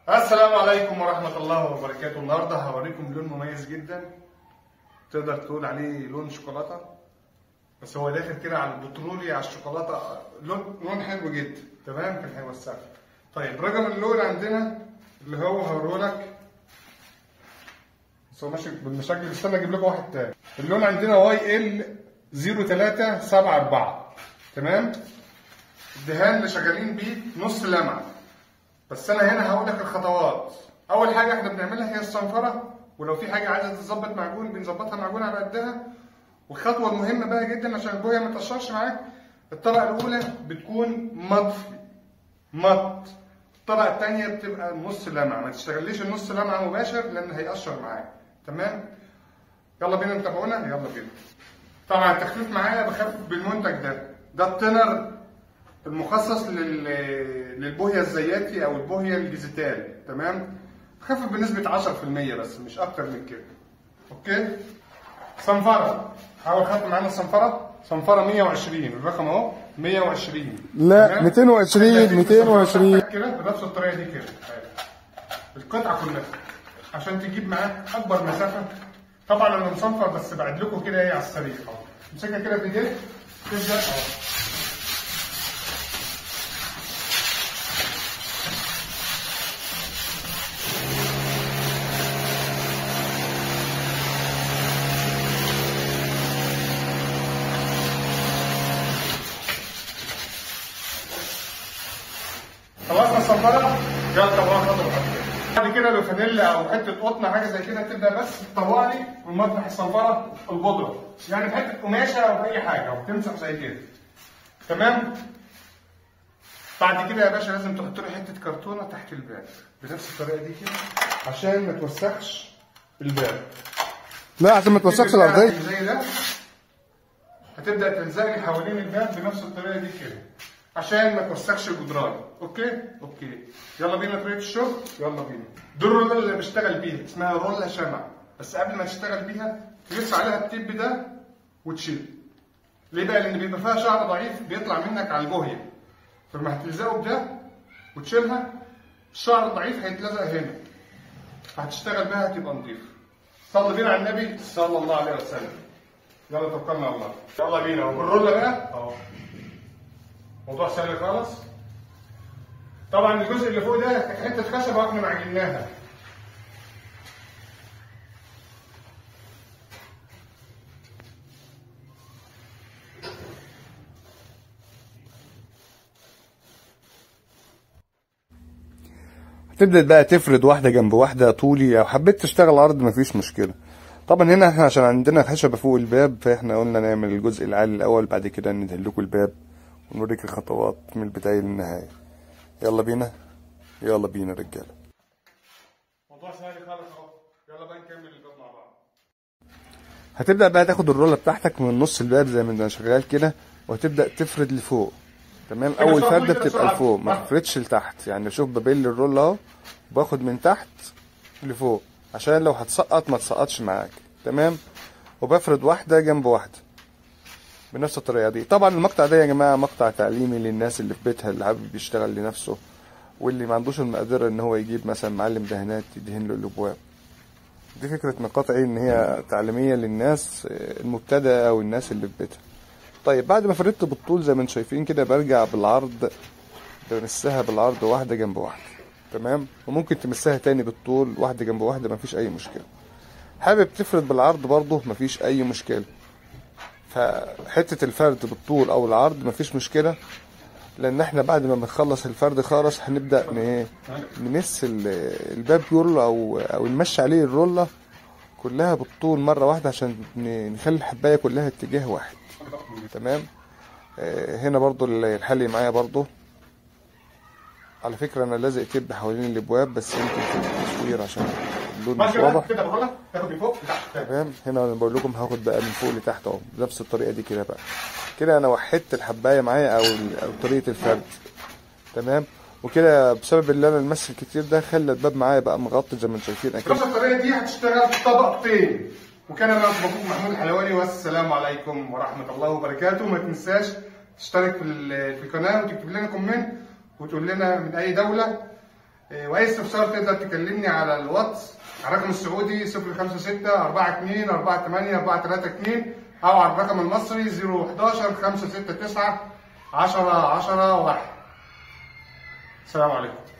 السلام عليكم ورحمة الله وبركاته النهاردة هوريكم لون مميز جدا تقدر تقول عليه لون شوكولاتة بس هو داخل كده على البترولي على الشوكولاتة لون لون حلو جدا تمام كان هيوسع طيب رقم اللون عندنا اللي هو هوريهولك بس هو ماشي بالمشاكل استنى اجيب لكم واحد تاني اللون عندنا واي ال 0374 تمام الدهان اللي شغالين بيه نص لمعه بس انا هنا هقول لك الخطوات اول حاجه احنا بنعملها هي الصنفره ولو في حاجه عايزه تتظبط معجون بنظبطها معجون على قدها والخطوه المهمه بقى جدا عشان البويه ما تقشرش معاك الطبقه الاولى بتكون مطفي مط الطبقه الثانيه بتبقى نص لمعه ما تشتغليش النص لمعه مباشر لان هيقشر معاك تمام يلا بينا نتابعونا يلا بينا طبعا التخفيف معايا بخفف بالمنتج ده ده التنر المخصص لل... للبوهيه الزياتي او البوهيه الديجيتال تمام خفف بنسبه 10% بس مش اكتر من كده اوكي صنفره حاول خدت معانا الصنفره صنفره 120 الرقم اهو 120 لا تمام؟ 220 هتديك 220 الصنفرة كده بنفس الطريقه دي كده القطعه كلها عشان تجيب معاك اكبر مسافه طبعا انا مصنفر بس بعد لكم كده ايه على السريع اهو امسكها كده بايديك تبدا اهو خلصنا الصنفره يلا طبعا خطوه بعد كده لو فانيلا او حته قطن حاجه زي كده تبدا بس تطوع لي من مطرح الصنفره البودره يعني بحته قماشه او اي حاجه او تمسح زي كده تمام بعد كده يا باشا لازم تحط لي حته كرتونه تحت الباب بنفس الطريقه دي كده عشان ما توسخش الباب لا عشان ما توسخش الارضيه زي ده هتبدا تلزق لي حوالين الباب بنفس الطريقه دي كده عشان ما توسخش الجدران اوكي اوكي يلا بينا طريقه الشغل يلا بينا دي الروله اللي بشتغل بيها اسمها روله شمع بس قبل ما تشتغل بيها تلف عليها التيب ده وتشيل ليه بقى لان بيبقى فيها شعر ضعيف بيطلع منك على البوهيه فلما هتلزقه بده وتشيلها الشعر الضعيف هيتلزق هنا فهتشتغل بيها هتبقى نظيف صلي بينا على النبي صلى الله عليه وسلم يلا توكلنا على الله يلا بينا والرولة بقى اهو موضوع سهل خالص طبعا الجزء اللي فوق ده كانت حته خشبه واحنا معجناها تبدا بقى تفرد واحده جنب واحده طولي لو حبيت تشتغل عرض مفيش مشكله طبعا هنا احنا عشان عندنا خشبه فوق الباب فاحنا قلنا نعمل الجزء العالي الاول بعد كده ندهن لكم الباب ونوريك الخطوات من البدايه للنهايه يلا بينا يلا بينا رجاله موضوع سهل خالص اهو يلا بقى نكمل الباب مع بعض هتبدا بقى تاخد الروله بتاعتك من نص الباب زي ما انت شغال كده وهتبدا تفرد لفوق تمام كده اول صح، فرده كده بتبقى صح. لفوق ما صح. تفردش لتحت يعني شوف ببل الروله اهو باخد من تحت لفوق عشان لو هتسقط ما تسقطش معاك تمام وبفرد واحده جنب واحده بنفس الطريقه دي طبعا المقطع ده يا جماعه مقطع تعليمي للناس اللي في بيتها اللي حابب يشتغل لنفسه واللي ما عندوش المقدره ان هو يجيب مثلا معلم دهانات يدهن له الابواب دي فكره مقاطعي ان هي تعليميه للناس آه، المبتدئه او الناس اللي في بيتها طيب بعد ما فردت بالطول زي ما انتم شايفين كده برجع بالعرض بمسها بالعرض واحده جنب واحده تمام وممكن تمسها تاني بالطول واحده جنب واحده مفيش اي مشكله حابب تفرد بالعرض برضه مفيش اي مشكله فحته الفرد بالطول او العرض مفيش مشكله لان احنا بعد ما بنخلص الفرد خالص هنبدا ن- ايه نمس ال- الباب يورل او او نمشي عليه الروله كلها بالطول مره واحده عشان ن- نخلي الحبايه كلها اتجاه واحد تمام آه، هنا برضو الحل معايا برضو على فكرة أنا لازق تب حوالين الأبواب بس يمكن في التصوير عشان اللون مش ماشي بقى واضح كده بالروله تاخد من فوق لتحت تمام هنا انا بقول لكم هاخد بقى من فوق لتحت اهو بنفس الطريقه دي كده بقى كده انا وحدت الحبايه معايا او ال- او طريقه الفرد تمام وكده بسبب اللي انا المس الكتير ده خلى الباب معايا بقى مغطي زي ما انتم شايفين اكيد نفس الطريقه دي هتشتغل طبقتين وكان انا اخوكم محمود الحلواني والسلام عليكم ورحمه الله وبركاته ما تنساش تشترك في ال- في القناه وتكتب لنا كومنت وتقول لنا من اي دوله إيه، واي استفسار تقدر تكلمني على الواتس على الرقم السعودي 056 42 48 432 او على الرقم المصري 011 569 10 10 1 السلام عليكم